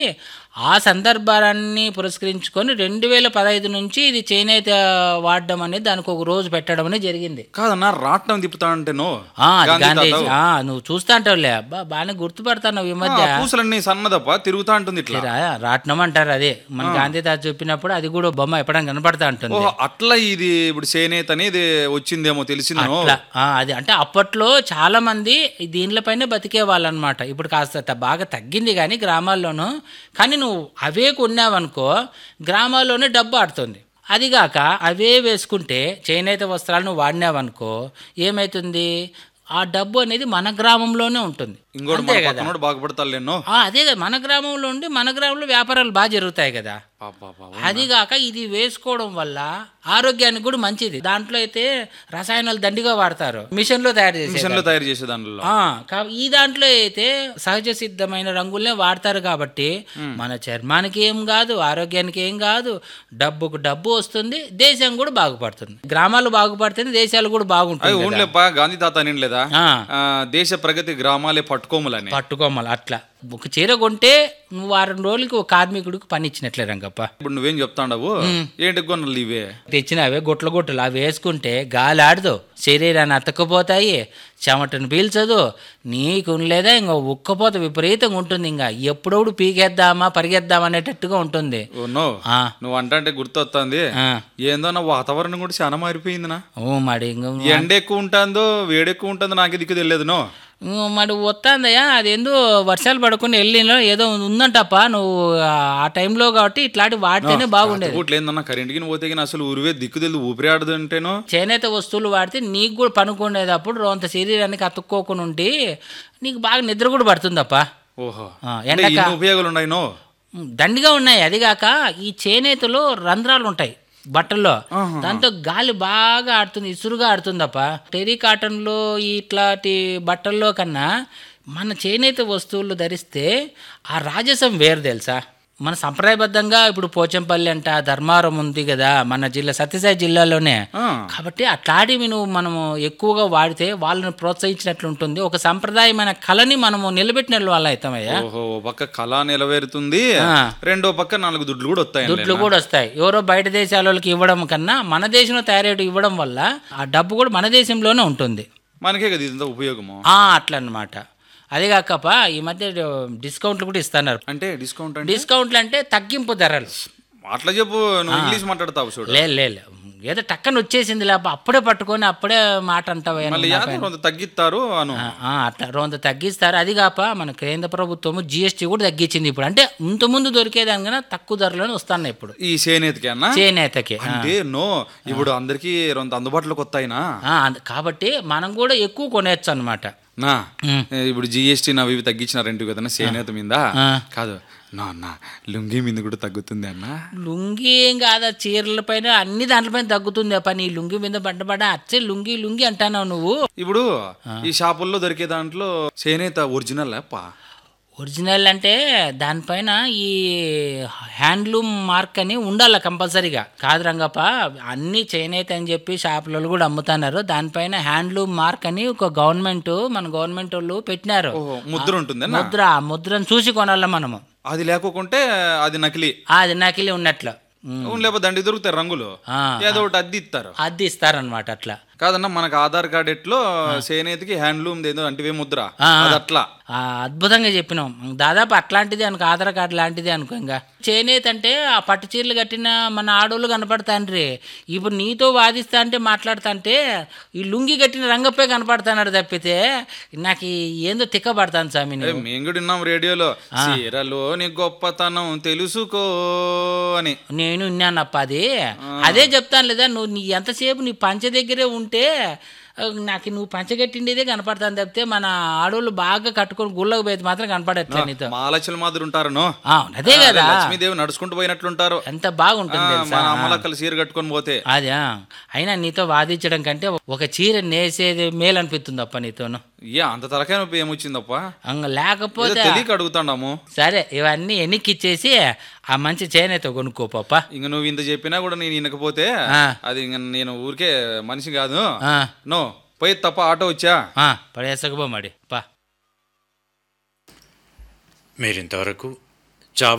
ఆ సందర్భాన్ని పురస్కరించుకొని రెండు వేల పదహైదు నుంచి ఇది చేనేత వాడడం అనేది దానికి ఒక రోజు పెట్టడం అనేది జరిగింది కాదన్నా రాట్నం తిప్పుతా అంటేనో ఆ, అది గాంధీ గాంధీ తాత. ఆ, నువ్వు చూస్తా అంటావులే అబ్బా బాగానే గుర్తుపడతావు ఈ ఆ, మధ్య పూసలన్నీ సన్నదప్ప తిరుగుతా ఉంటుంది ఇట్లా రా- రాట్నం అంటారు అదే మన గాంధీ తాత చెప్పినప్పుడు అది కూడా బొమ్మ ఎప్పడం కనపడతా ఉంటుంది ఓహో అట్లా ఇది ఇప్పుడు చేనేత అనేది వచ్చిందేమో తెలిసిందేమో అట్లా ఆ, అది అంటే అప్పట్లో చాలా మంది దీనిపైనే బతికే వాళ్ళు అనమాట ఇప్పుడు కాస్త త- బాగా తగ్గింది కానీ గ్రామాల్లోనూ కానీ నువ్వు అవే కొన్నావనుకో గ్రామాల్లోనే డబ్బు ఆడుతుంది అదిగాక అవే వేసుకుంటే చేనేత వస్త్రాలను వాడినావనుకో ఏమవుతుంది ఆ డబ్బు అనేది మన గ్రామంలోనే ఉంటుంది ఇంకోటి మన పక్కనోడు బాగుపడతాలేనో ఆ, అదే కదా మన గ్రామంలో ఉండి మన గ్రామంలో వ్యాపారాలు బాగా జరుగుతాయి కదా అదిగాక ఇది వేసుకోవడం వల్ల ఆరోగ్యానికి కూడా మంచిది దాంట్లో అయితే రసాయనాలు దండిగా వాడతారు మిషన్ లో తయారు చేసే మిషన్ లో తయారు చేసే దానిలో ఆ, కా- ఈ దాంట్లో అయితే సహజ సిద్ధమైన రంగులనే వాడతారు కాబట్టి మన చర్మానికి ఏం కాదు ఆరోగ్యానికి ఏం కాదు డబ్బుకు డబ్బు వస్తుంది దేశం కూడా బాగుపడుతుంది గ్రామాలు బాగుపడుతుంది దేశాలు కూడా బాగుంటాయి అది ఓన్లేపా గాంధీ తాత అని లేదా ఆ. ఆ, దేశ ప్రగతి గ్రామాలే పట్టుకోములని పట్టుకోమలు అట్లా ఒక చీర కొంటే నువ్వు వారం రోజులకి ఒక కార్మికుడికి పని ఇచ్చినట్లే రంగప్ప ఇప్పుడు నువ్వేం చెప్తాండవు ఏంటి కొన్నాళ్ళు ఇవే తెచ్చినవే గుట్ల గుట్టలు అవి వేసుకుంటే గాలి ఆడదు శరీరాన్ని అతకపోతాయి చెమటను పీల్చదు నీకు లేదా ఇంకా ఉక్కపోత విపరీతంగా ఉంటుంది ఇంకా ఎప్పుడప్పుడు పీకేద్దామా పరిగెద్దామా అనేటట్టుగా ఉంటుంది ఓ నో ఆ. నువ్వు అంటే గుర్తొస్తుంది ఆ. ఏందో నా వాతావరణం కూడా చాలా మారిపోయిందినా ఓ మరి ఇంక ఎండ ఎక్కువ ఉంటుందో వేడి ఎక్కువ ఉంటుందో నాకే దిక్కు తెలియదు నో ఇంక మరి వస్తుందయ్యా అది ఏందో వర్షాలు పడకుండా వెళ్ళిన ఏదో ఉందంటప్ప నువ్వు ఆ టైంలో కాబట్టి ఇట్లాంటి వాడితేనే బాగుండేది ఇట్లా ఏందన్నా కరెంట్కి పోతే గిన అసలు ఊరివే దిక్కు తెలియదు ఊపిరి ఆడదు అంటేనో చేనేత వస్తువులు వాడితే నీకు కూడా పనుకునేటప్పుడు రోంత శరీరానికి అతుక్కోకుండా ఉండి నీకు బాగా నిద్ర కూడా పడుతుందప్ప ఓహో ఆ, అంటే ఎండక ఇన్ని ఉపయోగాలు ఉన్నాయి నో దండిగా ఉన్నాయి అదిగాక ఈ చేనేతలో రంధ్రాలు ఉంటాయి బట్టల్లో దాంతో గాలి బాగా ఆడుతుంది ఇసురుగా ఆడుతుందప్ప టెరీ కాటన్లో ఇట్లాంటి బట్టల్లో కన్నా మన చేనేత వస్తువులు ధరిస్తే ఆ రాజసం వేరు తెలుసా మన సంప్రదాయబద్ధంగా ఇప్పుడు పోచంపల్లి అంట ధర్మారం ఉంది కదా మన జిల్లా సత్యసాయి జిల్లాలోనే ఆ. కాబట్టి అట్లాంటివి నువ్వు మనము ఎక్కువగా వాడితే వాళ్ళని ప్రోత్సహించినట్లు ఉంటుంది ఒక సంప్రదాయమైన కళని మనము నిలబెట్టిన వాళ్ళ అవుతామయ్యా ఓహో ఓ పక్క కళ నిలవేరుతుంది ఆ. రెండో పక్క నాలుగు దుడ్లు కూడా వస్తాయి దుడ్లు కూడా వస్తాయి ఎవరో బయట దేశాల వాళ్ళకి ఇవ్వడం కన్నా మన దేశంలో తయారయ్యేటి ఇవ్వడం వల్ల ఆ డబ్బు కూడా మన దేశంలోనే ఉంటుంది మనకే కదా ఇదంతా ఉపయోగము ఆ అట్లా అనమాట అదే కాకప ఈ మధ్య డిస్కౌంట్లు కూడా ఇస్తున్నారు అంటే డిస్కౌంట్ అంటే డిస్కౌంట్లు అంటే తగ్గింపు ధరలు అట్లా చెప్పు నువ్వు ఇంగ్లీష్ మాట్లాడతావు చూడు లే లే లే. ఏదో టక్కన వచ్చేసింది లేప అప్పుడే పట్టుకొని అప్పుడే మాట అంటావా మళ్ళీ యాదో కొంత తగ్గిస్తారు అను ఆ, ఆ, అట్లా రొంత తగ్గిస్తారు అది కాప మన కేంద్ర ప్రభుత్వము జిఎస్టీ కూడా తగ్గించింది ఇప్పుడు అంటే ఇంత ముందు దొరికేదానికన్నా తక్కువ ధరలోనే వస్తున్నాయి ఇప్పుడు ఈ చేనేతకి అన్న చేనేతకి ఆ. అంటే నో ఇప్పుడు అందరికి రొంత అందుబాటులోకి వస్తాయినా ఆ, అంద- కాబట్టి మనం కూడా ఎక్కువ కొనేయచ్చు అనమాట నా ఏ, ఇప్పుడు జిఎస్టీ నవి ఇవి తగ్గించినారంటే కదా చేనేత మీద ఆ. కాదు నా అన్న లుంగి మీద కూడా తగ్గుతుంది అన్న లుంగి ఏం కాదా చీరల పైన అన్ని దాంట్లపైన తగ్గుతుంది అప్ప నీ లుంగి మీద బంటపడ అచ్చే లుంగి లుంగి అంటానావు నువ్వు ఇప్పుడు ఈ షాపుల్లో దొరికే దాంట్లో చేనేత ఒరిజినల్ అప్ప ఒరిజినల్ అంటే దానిపైన ఈ హ్యాండ్లూమ్ మార్క్ అని ఉండాలి కంపల్సరీగా కాదు రంగప్ప అన్ని చేనేత అని చెప్పి షాపులలో కూడా అమ్ముతున్నారు దానిపైన హ్యాండ్లూమ్ మార్క్ అని ఒక గవర్నమెంట్ మన గవర్నమెంట్ వాళ్ళు పెట్టినారు ఓహో ముద్ర ఉంటుంది ముద్ర ఆ ముద్రను చూసి కొనాలి మనము అది లేకోకుంటే అది నకిలీ అది నకిలీ ఉన్నట్లు ఉమ్. లేకపోతే దండి దొరుకుతాయి రంగులు ఆ, ఏదో ఒకటి అద్దె ఇస్తారు అది ఇస్తారనమాట అట్లా కాదన్న మనకు ఆధార్ కార్డ్ ఎట్లో చేనేతకి హ్యాండ్లూమ్ ఏదో అంటే ముద్ర ఆ, అది అట్లా ఆ, అద్భుతంగా చెప్పినాం దాదాపు అట్లాంటిది అనుకో ఆధార్ కార్డు లాంటిది అనుకో ఇంకా చేనేత అంటే ఆ పట్టు చీరలు కట్టిన మన ఆడోళ్ళు కనపడతాండ్రి ఇప్పుడు నీతో వాదిస్తా అంటే మాట్లాడుతా అంటే ఈ లుంగి కట్టిన రంగప్పే కనపడతాడు తప్పితే నాకు ఈ ఏందో తిక్కబడతాను స్వామి ఏ, నువ్వు మేము కూడా విన్నాం రేడియోలో చీరలోని గొప్పతనం తెలుసుకో అని నేను విన్నానప్ప అది అదే చెప్తాను లేదా నువ్వు నీ ఎంతసేపు నీ పంచ దగ్గరే ఉంటే ఆ, నాకు నువ్వు పంచగట్టిండేదే కనపడతాను తప్పితే మన ఆడోళ్ళు బాగా కట్టుకొని గుళ్ళకు పోయేది మాత్రం కనపడట్లే నీతో మహాలక్ష్మి మాదిరి ఉంటారు ఆ, అదే కదా లక్ష్మీదేవి నడుచుకుంటూ పోయినట్లుంటారు ఎంత బాగుంటుంది ఆ, తెలుసా మన అమ్మలక్కలు చీర కట్టుకొని పోతే అదే ఆ. అయినా నీతో వాదించడం కంటే ఒక చీర నేసేది మేలు అనిపిస్తుంది అప్ప నీతోను ఏ అంత తలకాయ నొప్పి ఏమొచ్చిందప్ప అంగ ఏదో లేకపోతే తెలియక అడుగుతాండాము సరే ఇవన్నీ ఎన్నికిచ్చేసి ఆ మంచి చేనేత కొనుక్కో పాప ఇంక నువ్వు ఇంత చెప్పినా కూడా నేను వినకపోతే ఆ. అది ఇంక నేను ఊరికే మనిషి కాదు ఆ, నో పోయి తప్ప ఆటో వచ్చా ఆ, పడేసకపో మరి పా మీరింతవరకు